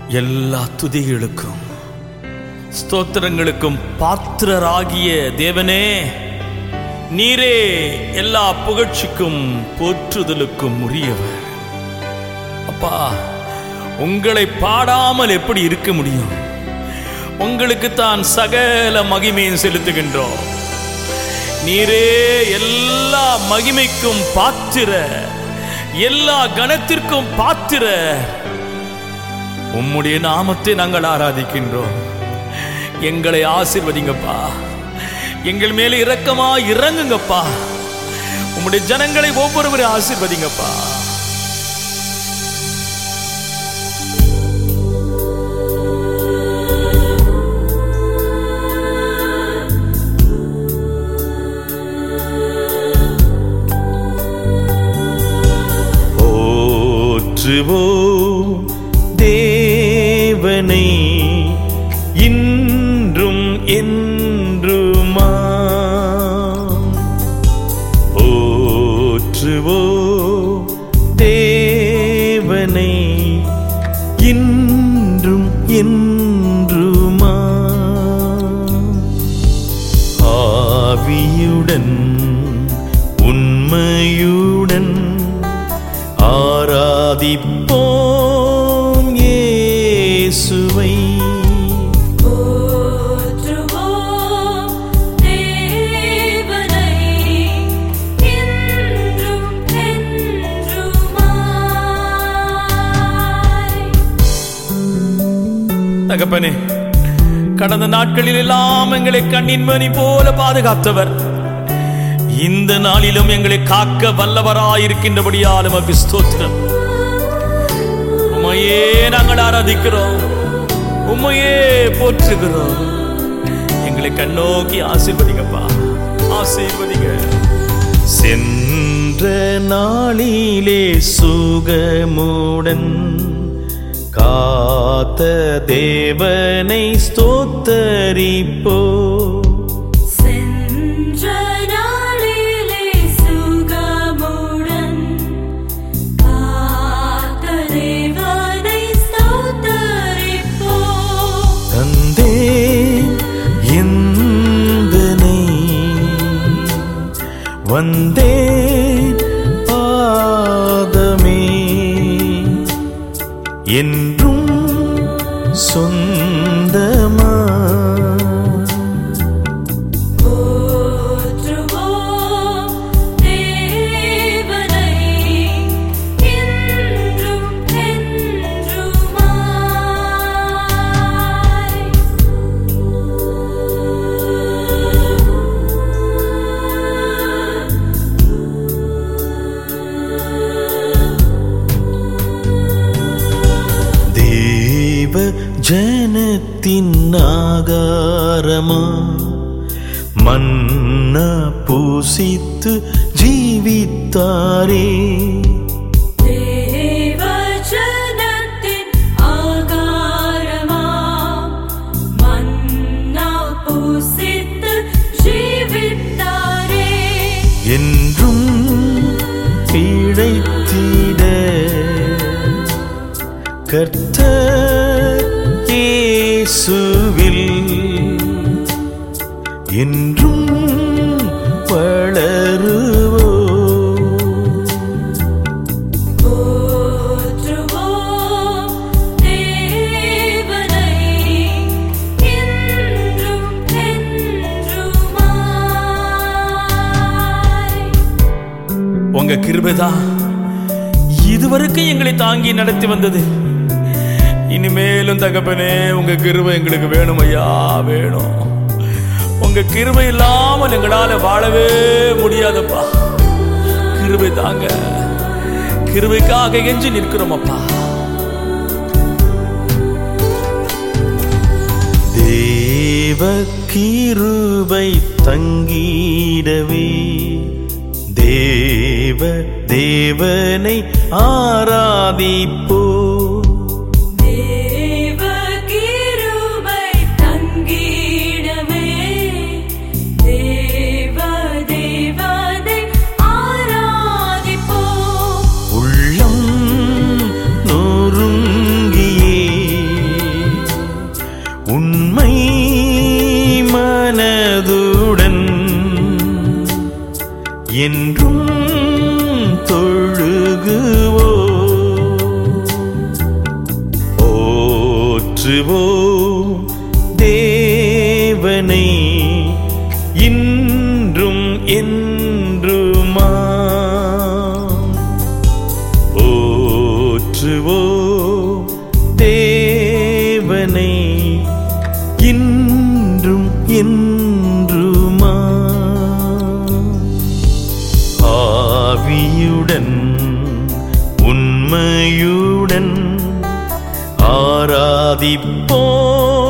எல்லா துதிகளுக்கும் ஸ்தோத்திரங்களுக்கும் பாத்திரராகிய தேவனே நீரே எல்லா புகழ்ச்சிக்கும் போற்றுதலுக்கும் உரியவர் அப்பா உங்களை பாடாமல் எப்படி இருக்க முடியும் உங்களுக்கு தான் சகல மகிமையும் செலுத்துகின்றோம் நீரே எல்லா மகிமைக்கும் பாத்திர எல்லா கணத்திற்கும் பாத்திர உம்முடைய நாமத்தை நாங்கள் ஆராதிக்கின்றோம் எங்களை ஆசிர்வதிங்கப்பா எங்கள் மேலே இரக்கமா இறங்குங்கப்பா உம்முடைய ஜனங்களை ஒவ்வொருவரும் ஆசிர்வதிங்கப்பா போற்றுவோம் தேவனை இன்றும் என்றுமா போற்றுவோம் தேவனை இன்றும் என்றுமா ஆவியுடன் உண்மையுடன் ஆராதிப்போம் இயேசுவை போற்றுவோம் தேவனை என்றும் என்றுமாய் தகப்பனே கடந்த நாட்களில் எல்லாம் எங்களை கண்ணின் மணி போல பாதுகாத்தவர் இந்த நாளிலும் எங்களை காக்க வல்லவராயிருக்கின்றபடியால் உமக்கு ஸ்தோத்திரம் உமையே நாங்கள் ஆராதிக்கிறோம் உமையே போற்றுகிறோம் எங்களை கண்ணோக்கி ஆசீர்வதிங்கப்பா ஆசீர்வதிங்க சென்ற நாளிலே சுகமுடன் காத்த தேவனை ஸ்தோத்தரிப்போ சென்ற நாளிலே சுகமுடன் காத்த தேவனை ஸ்தோத்தரிப்போம் தந்தே எந்தனை வந்தே பாதமே என்றும் சொந்தமா போற்றுவோம் தேவனை என்றும் என்றுமாய் தேவ ஜனத்தின் ஆகாரமா மன்னா பூசித்து ஜீவித்தாரே தேவஜனத்தின் ஆகாரமாம் மன்னா பூசித்து ஜீவித்தாரே என்றும் பிழைத்திட கர்த்தர் இயேசுவில் என்றும் வளருவோ போற்றுவோம் தேவனை என்றும் என்றுமாய் உங்க கிருபைதான் இதுவரைக்கும் எங்களை தாங்கி நடத்தி வந்தது இனிமேலும் தகப்பனே உங்க கிருபை எங்களுக்கு வேணும் ஐயா வேணும் உங்க கிருபை இல்லாமல் எங்களால வாழவே முடியாதப்பா கிருபை தாங்க கிருபைக்காக எஞ்சி நிற்கிறோம் அப்பா தேவ கிருபை தங்கிடவே தேவ தேவனை ஆராதிப்போ தேவ கிருபை தங்கிடவே தேவ தேவனை ஆராதிப்போம் உள்ளம் நொறுங்கியே என்றும் தொழுகுவோ ஓற்றுவோ தேவனை இன்றும் என்றுமா ஓற்றுவோ தேவனை இன்றும் என்றுமா ஆவியுடன் உண்மையுடன் ஆராதிப்போ